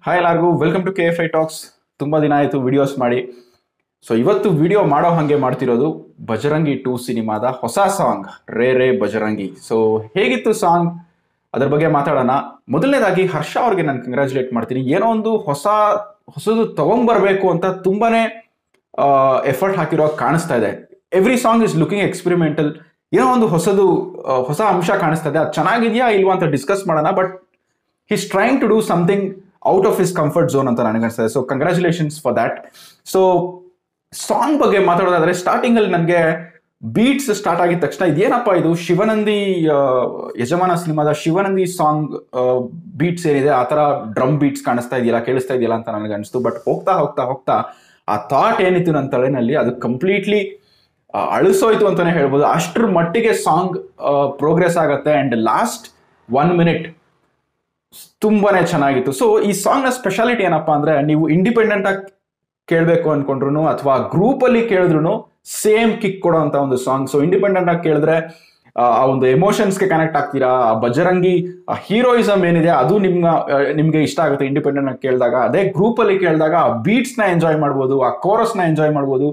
hi ಎಲ್ಲರಿಗೂ welcome to K F I talks ತುಂಬ ದಿನ ಆಯಿತು ವಿಡಿಯೋಸ್ ಮಾಡಿ ಸೊ ಇವತ್ತು ವಿಡಿಯೋ ಮಾಡೋ ಹಾಗೆ ಮಾಡ್ತಿರೋದು ಬಜರಂಗಿ ಟೂ ಸಿನಿಮಾದ ಹೊಸ ಸಾಂಗ್ ರೇ ರೇ ಬಜರಂಗಿ ಸೊ ಹೇಗಿತ್ತು ಸಾಂಗ್ ಅದ್ರ ಬಗ್ಗೆ ಮಾತಾಡೋಣ ಮೊದಲನೇದಾಗಿ ಹರ್ಷ ಅವ್ರಿಗೆ ನಾನು ಕಂಗ್ರ್ಯಾಚುಲೇಟ್ ಮಾಡ್ತೀನಿ ಏನೋ ಒಂದು ಹೊಸ ಹೊಸದು ತಗೊಂಡ್ಬರ್ಬೇಕು ಅಂತ ತುಂಬಾನೇ ಎಫರ್ಟ್ ಹಾಕಿರೋ ಕಾಣಿಸ್ತಾ ಇದೆ every song is looking experimental ಏನೋ ಒಂದು ಹೊಸದು ಆ, ಹೊಸ ಅಂಶ ಕಾಣಿಸ್ತಾ ಇದೆ ಅದು ಚೆನ್ನಾಗಿದೆಯಾ ಇಲ್ವಾ ಅಂತ ಡಿಸ್ಕಸ್ ಮಾಡೋಣ but his trying to do something out of his comfort zone ಅಂತ ನನಗೆ ಅನಿಸ್ತದೆ so congratulations for that so song ಬಗ್ಗೆ ಮಾತಾಡೋದಾದ್ರೆ ಸ್ಟಾರ್ಟಿಂಗ್ ಅಲ್ಲಿ ನನಗೆ ಬೀಟ್ಸ್ ಸ್ಟಾರ್ಟ್ ಆಗಿದ ತಕ್ಷಣ ಇದೇನಪ್ಪ ಇದು ಶಿವನಂದಿ ಆ, ಯಜಮಾನ ಸಿನಿಮಾದ ಶಿವನಂದಿ ಸಾಂಗ್ ಬೀಟ್ಸ್ ಏನಿದೆ ಆ ತರ ಡ್ರಮ್ ಬೀಟ್ಸ್ ಕಾಣಿಸ್ತಾ ಇದೆಯಲ್ಲ ಕೇಳಿಸ್ತಾ ಇದೆಯಲ್ಲ ಅಂತ ನನಗೆ ಅನಿಸ್ತು ಬಟ್ ಹೋಗ್ತಾ ಹೋಗ್ತಾ ಹೋಗ್ತಾ ಆ ಥಾಟ್ ಏನಿತ್ತು ನನ್ನ ತಲೆನಲ್ಲಿ ಅದು ಕಂಪ್ಲೀಟ್ಲಿ ಅಳಿಸೋಯ್ತು ಅಂತಾನೆ ಹೇಳ್ಬೋದು ಅಷ್ಟರ ಮಟ್ಟಿಗೆ ಸಾಂಗ್ ಪ್ರೋಗ್ರೆಸ್ ಆಗುತ್ತೆ ಅಂಡ್ ಲಾಸ್ಟ್ ಒನ್ ಮಿನಿಟ್ ತುಂಬಾನೇ ಚೆನ್ನಾಗಿತ್ತು ಸೊ ಈ ಸಾಂಗ್ ನ ಸ್ಪೆಷಾಲಿಟಿ ಏನಪ್ಪಾ ಅಂದ್ರೆ ನೀವು ಇಂಡಿಪೆಂಡೆಂಟ್ ಆಗಿ ಕೇಳಬೇಕು ಅನ್ಕೊಂಡ್ರು ಅಥವಾ ಗ್ರೂಪ್ ಅಲ್ಲಿ ಕೇಳಿದ್ರು ಸೇಮ್ ಕಿಕ್ ಕೊಡೋ ಅಂತ ಒಂದು ಸಾಂಗ್ ಸೊ ಇಂಡಿಪೆಂಡೆಂಟ್ ಆಗಿ ಕೇಳಿದ್ರೆ ಆ ಆ ಒಂದು ಎಮೋಷನ್ಸ್ಗೆ ಕನೆಕ್ಟ್ ಆಗ್ತೀರಾ ಆ ಬಜರಂಗಿ ಹೀರೋಯಿಸಮ್ ಏನಿದೆ ಅದು ನಿಮ್ಮ ಆ, ನಿಮ್ಗೆ ಇಷ್ಟ ಆಗುತ್ತೆ ಇಂಡಿಪೆಂಡೆಂಟ್ ಆಗಿ ಕೇಳಿದಾಗ ಅದೇ ಗ್ರೂಪ್ ಅಲ್ಲಿ ಕೇಳಿದಾಗ ಆ ಬೀಟ್ಸ್ ನ ಎಂಜಾಯ್ ಮಾಡ್ಬೋದು ಆ ಕೋರಸ್ ನ ಎಂಜಾಯ್ ಮಾಡ್ಬೋದು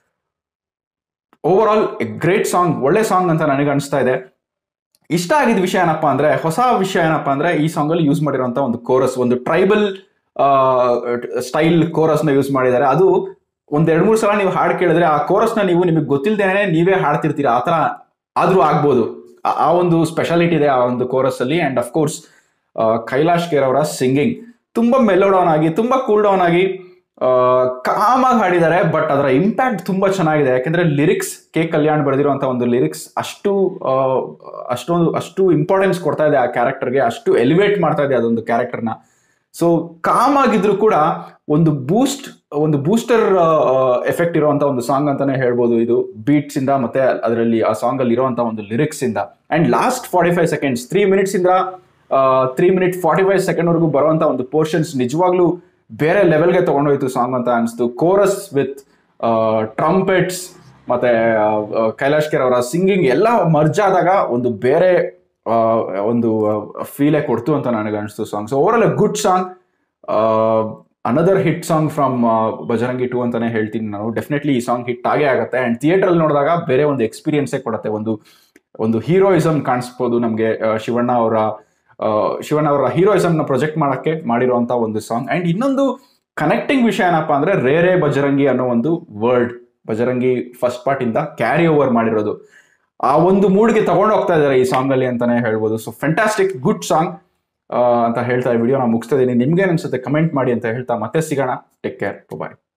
ಓವರ್ ಆಲ್ ಗ್ರೇಟ್ ಸಾಂಗ್ ಒಳ್ಳೆ ಸಾಂಗ್ ಅಂತ ನನಗೆ ಅನಿಸ್ತಾ ಇದೆ ಇಷ್ಟ ಆಗಿದ ವಿಷಯ ಏನಪ್ಪಾ ಅಂದ್ರೆ ಹೊಸ ವಿಷಯ ಏನಪ್ಪಾ ಅಂದ್ರೆ ಈ ಸಾಂಗ್ ಅಲ್ಲಿ ಯೂಸ್ ಮಾಡಿರುವಂತ ಒಂದು ಕೋರಸ್ ಒಂದು ಟ್ರೈಬಲ್ ಸ್ಟೈಲ್ ಕೋರಸ್ ನ ಯೂಸ್ ಮಾಡಿದ್ದಾರೆ ಅದು ಒಂದ್ ಎರಡ್ ಮೂರು ಸಲ ನೀವು ಹಾಡು ಕೇಳಿದ್ರೆ ಆ ಕೋರಸ್ ನ ನೀವು ನಿಮಗೆ ಗೊತ್ತಿಲ್ದೇನೆ ನೀವೇ ಹಾಡ್ತಿರ್ತೀರಾ ಆತರ ಆದ್ರೂ ಆಗ್ಬೋದು ಆ- ಆ ಒಂದು ಸ್ಪೆಷಾಲಿಟಿ ಇದೆ ಆ ಒಂದು ಕೋರಸ್ ಅಲ್ಲಿ and of course Kailash Kher ಅವರ ಸಿಂಗಿಂಗ್ ತುಂಬಾ ಮೆಲೋ ಡೌನ್ ಆಗಿ ತುಂಬಾ ಕೂಲ್ ಡೌನ್ ಆಗಿ ಕಾಮಾಗಿ ಹಾಡಿದ್ದಾರೆ ಬಟ್ ಅದರ ಇಂಪ್ಯಾಕ್ಟ್ ತುಂಬಾ ಚೆನ್ನಾಗಿದೆ ಯಾಕಂದ್ರೆ ಲಿರಿಕ್ಸ್ ಕೆ ಕಲ್ಯಾಣ್ ಬರೆದಿರುವಂತ ಒಂದು ಲಿರಿಕ್ಸ್ ಅಷ್ಟು ಆ, ಅಷ್ಟೊಂದು ಅಷ್ಟು ಇಂಪಾರ್ಟೆನ್ಸ್ ಕೊಡ್ತಾ ಇದೆ ಆ ಕ್ಯಾರೆಕ್ಟರ್ಗೆ ಅಷ್ಟು ಎಲಿವೇಟ್ ಮಾಡ್ತಾ ಇದೆ ಅದೊಂದು ಕ್ಯಾರೆಕ್ಟರ್ನ ಸೊ ಕಾಮ್ ಆಗಿದ್ರು ಕೂಡ ಒಂದು ಬೂಸ್ಟ್ ಒಂದು ಬೂಸ್ಟರ್ ಎಫೆಕ್ಟ್ ಇರುವಂತ ಒಂದು ಸಾಂಗ್ ಅಂತಾನೆ ಹೇಳ್ಬೋದು ಇದು ಬೀಟ್ಸ್ ಇಂದ ಮತ್ತೆ ಅದರಲ್ಲಿ ಆ ಸಾಂಗ್ ಅಲ್ಲಿ ಇರುವಂತ ಒಂದು ಲಿರಿಕ್ಸ್ ಇಂದ and last forty five seconds three minutes ಇಂದ three minute forty five second ವರೆಗೂ ಬರುವಂತ ಒಂದು ಪೋರ್ಷನ್ಸ್ ನಿಜವಾಗ್ಲೂ ಬೇರೆ ಲೆವೆಲ್ಗೆ ತಗೊಂಡೋಯ್ತು ಸಾಂಗ್ ಅಂತ ಅನಿಸ್ತು ಕೋರಸ್ ವಿತ್ ಟ್ರಂಪೆಟ್ಸ್ ಮತ್ತೆ ಆ, ಆ, ಕೈಲಾಶ್ ಕೇರ್ ಅವರ ಸಿಂಗಿಂಗ್ ಎಲ್ಲ ಮರ್ಜ್ ಆದಾಗ ಒಂದು ಬೇರೆ ಆ, ಒಂದು ಫೀಲೇ ಕೊಡ್ತು ಅಂತ ನನಗೆ ಅನಿಸ್ತು song so over all good song another hit song from Bajrangi two ಅಂತಾನೆ ಹೇಳ್ತೀನಿ ನಾನು ಡೆಫಿನೆಟ್ಲಿ ಈ ಸಾಂಗ್ ಹಿಟ್ ಆಗೇ ಆಗುತ್ತೆ ಅಂಡ್ ಥಿಯೇಟರ್ ಅಲ್ಲಿ ನೋಡಿದಾಗ ಬೇರೆ ಒಂದು ಎಕ್ಸ್ಪೀರಿಯನ್ಸೇ ಕೊಡುತ್ತೆ ಒಂದು ಒಂದು ಹೀರೋಯಿಸಮ್ ಕಾಣಿಸ್ಬೋದು ನಮಗೆ ಶಿವಣ್ಣ ಅವರ ಆ, ಶಿವಣ್ಣ ಅವರ ಹೀರೋಯಿಸಮ್ ನ ಪ್ರೊಜೆಕ್ಟ್ ಮಾಡಕ್ಕೆ ಮಾಡಿರುವಂತ ಒಂದು ಸಾಂಗ್ ಅಂಡ್ ಇನ್ನೊಂದು ಕನೆಕ್ಟಿಂಗ್ ವಿಷಯ ಏನಪ್ಪಾ ಅಂದ್ರೆ ರೇ ರೇ ಬಜರಂಗಿ ಅನ್ನೋ ಒಂದು ವರ್ಡ್ ಬಜರಂಗಿ ಫಸ್ಟ್ ಪಾರ್ಟ್ ಇಂದ ಕ್ಯಾರಿ ಓವರ್ ಮಾಡಿರೋದು ಆ ಒಂದು ಮೂಡ್ಗೆ ತಗೊಂಡು ಹೋಗ್ತಾ ಇದ್ದಾರೆ ಈ ಸಾಂಗ್ ಅಲ್ಲಿ ಅಂತಾನೆ ಹೇಳ್ಬೋದು ಸೊ ಫ್ಯಾಂಟಾಸ್ಟಿಕ್ ಗುಡ್ ಸಾಂಗ್ ಅಂತ ಹೇಳ್ತಾ ವಿಡಿಯೋ ನಾನು ಮುಗಿಸ್ತಾ ಇದ್ದೀನಿ ನಿಮ್ಗೆ ಅನ್ಸುತ್ತೆ ಕಮೆಂಟ್ ಮಾಡಿ ಅಂತ ಹೇಳ್ತಾ ಮತ್ತೆ ಸಿಗೋಣ ಟೇಕ್ ಕೇರ್ ಬಾಯ್